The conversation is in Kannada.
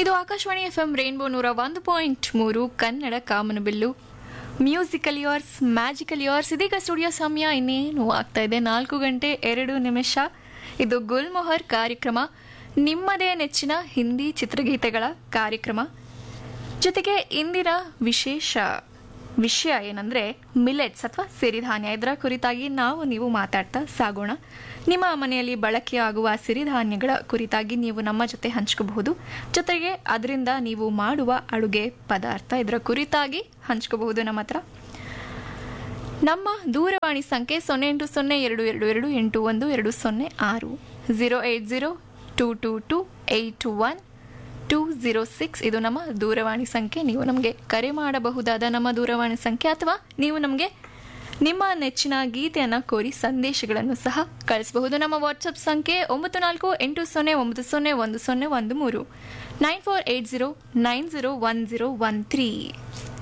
ಇದು ಆಕಾಶವಾಣಿ ಎಫ್ ಎಂ ರೇನ್ಬೋ ನೂರ ಒಂದು ಪಾಯಿಂಟ್ ಮೂರು ಕನ್ನಡ ಕಾಮನಬಿಲ್ಲು ಮ್ಯೂಸಿಕಲ್ ಇಯರ್ಸ್ ಮ್ಯಾಜಿಕಲ್ ಇಯರ್ಸ್ ಇದೀಗ ಸ್ಟುಡಿಯೋ ಸಮಯ ಇನ್ನೇನು ಆಗ್ತಾ ಇದೆ ನಾಲ್ಕು ಗಂಟೆ ಎರಡು ನಿಮಿಷ ಇದು ಗುಲ್ಮೊಹರ್ ಕಾರ್ಯಕ್ರಮ ನಿಮ್ಮದೇ ನೆಚ್ಚಿನ ಹಿಂದಿ ಚಿತ್ರಗೀತೆಗಳ ಕಾರ್ಯಕ್ರಮ ಜೊತೆಗೆ ಇಂದಿನ ವಿಶೇಷ ವಿಷಯ ಏನಂದ್ರೆ ಮಿಲೆಟ್ಸ್ ಅಥವಾ ಸಿರಿಧಾನ್ಯ ಇದರ ಕುರಿತಾಗಿ ನಾವು ನೀವು ಮಾತಾಡ್ತಾ ಸಾಗೋಣ ನಿಮ್ಮ ಮನೆಯಲ್ಲಿ ಬಳಕೆಯಾಗುವ ಸಿರಿಧಾನ್ಯಗಳ ಕುರಿತಾಗಿ ನೀವು ನಮ್ಮ ಜೊತೆ ಹಂಚ್ಕೋಬಹುದು ಜೊತೆಗೆ ಅದರಿಂದ ನೀವು ಮಾಡುವ ಅಡುಗೆ ಪದಾರ್ಥ ಇದರ ಕುರಿತಾಗಿ ಹಂಚ್ಕೋಬಹುದು ನಮ್ಮ ಹತ್ರ ನಮ್ಮ ದೂರವಾಣಿ ಸಂಖ್ಯೆ ಸೊನ್ನೆ ಎಂಟು ಸೊನ್ನೆ ಎರಡು ಎರಡು ಎರಡು ಎಂಟು ಒಂದು ಎರಡು ಸೊನ್ನೆ ಆರು zero eight zero two two two eight one two zero six ಇದು ನಮ್ಮ ದೂರವಾಣಿ ಸಂಖ್ಯೆ ನೀವು ನಮಗೆ ಕರೆ ಮಾಡಬಹುದಾದ ನಮ್ಮ ದೂರವಾಣಿ ಸಂಖ್ಯೆ ಅಥವಾ ನೀವು ನಮಗೆ ನಿಮ್ಮ ನೆಚ್ಚಿನ ಗೀತೆಯನ್ನು ಕೋರಿ ಸಂದೇಶಗಳನ್ನು ಸಹ ಕಳಿಸಬಹುದು ನಮ್ಮ ವಾಟ್ಸಪ್ ಸಂಖ್ಯೆ ಒಂಬತ್ತು ನಾಲ್ಕು ಎಂಟು ಸೊನ್ನೆ ಒಂಬತ್ತು ಸೊನ್ನೆ ಒಂದು ಸೊನ್ನೆ ಒಂದು ಮೂರು nine four eight zero nine zero one zero one three